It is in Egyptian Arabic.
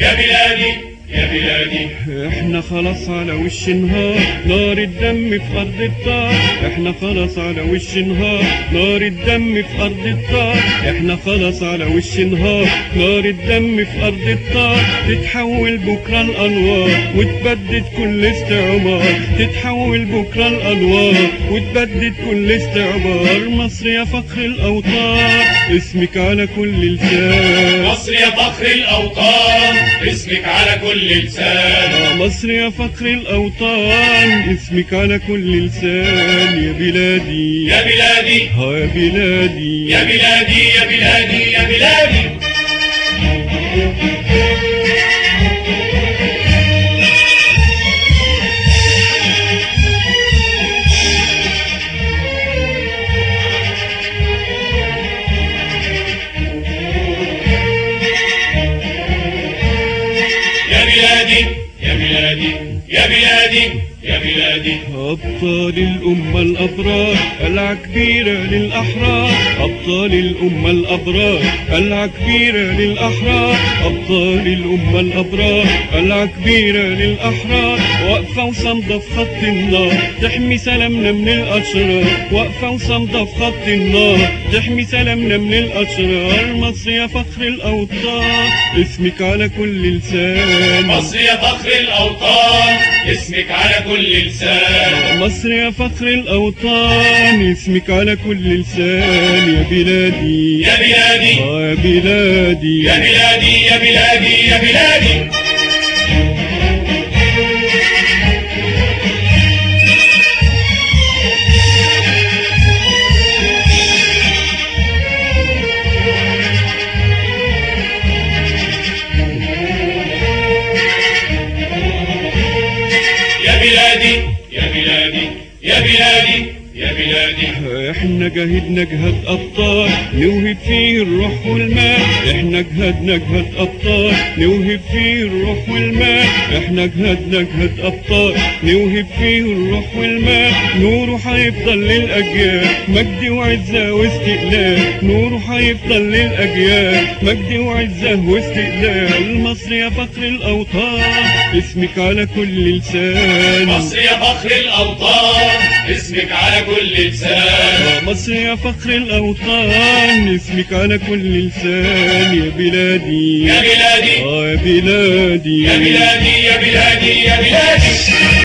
يا بلادي يا بلادي احنا خلاص على وش نهار نار الدم في ارض الطار احنا خلاص على وش نهار نار الدم في ارض الطار احنا خلاص على وش نهار نار الدم في ارض الطار تتحول بكره الانوار وتبدد كل استعمار تتحول بكره الانوار وتبدد كل استعمار مصر يا فخر الاوطان اسمك على كل لسان مصر يا فخر الأوطان اسمك على كل لسان مصر يا فخر الأوطان اسمك على كل لسان يا بلادي يا بلادي ها يا بلادي يا بلادي يا بلادي يا بلادي يا بلادي يا بلادي يا بلادي يا بلادي أبطال الأمة الأبرار قلعة كبيرة للأحرار أبطال الأمة الأبرار قلعة كبيرة للأحرار أبطال الأمة الأبرار قلعة كبيرة للأحرار واقفة وصامدة في خط النار تحمي سلامنا من الأشرار واقفة وصامدة في خط النار تحمي سلامنا من الأشرار مصر يا فخر الأوطان اسمك على كل لسان مصر يا فخر الأوطان اسمك على كل لسان مصر يا فخر الأوطان اسمك على كل لسان يا بلادي يا بلادي آه يا بلادي يا بلادي يا بلادي يا بلادي يا بلادي يا بلادي يا بلادي يا بلادي احنا جاهدنا جهاد ابطال نوهب فيه الروح والمال احنا جهدنا جهاد ابطال نوهب فيه الروح والمال احنا جهدنا جهاد ابطال نوهب فيه الروح والمال نوره هيفضل للاجيال مجد وعزه واستقلال نوره هيفضل للاجيال مجد وعزه واستقلال مصر يا فخر الاوطان اسمك على كل لسان مصر يا فخر الأوطان اسمك على كل لسان مصر يا فخر الأوطان اسمك على كل لسان يا بلادي يا بلادي آه يا بلادي يا بلادي يا بلادي يا بلادي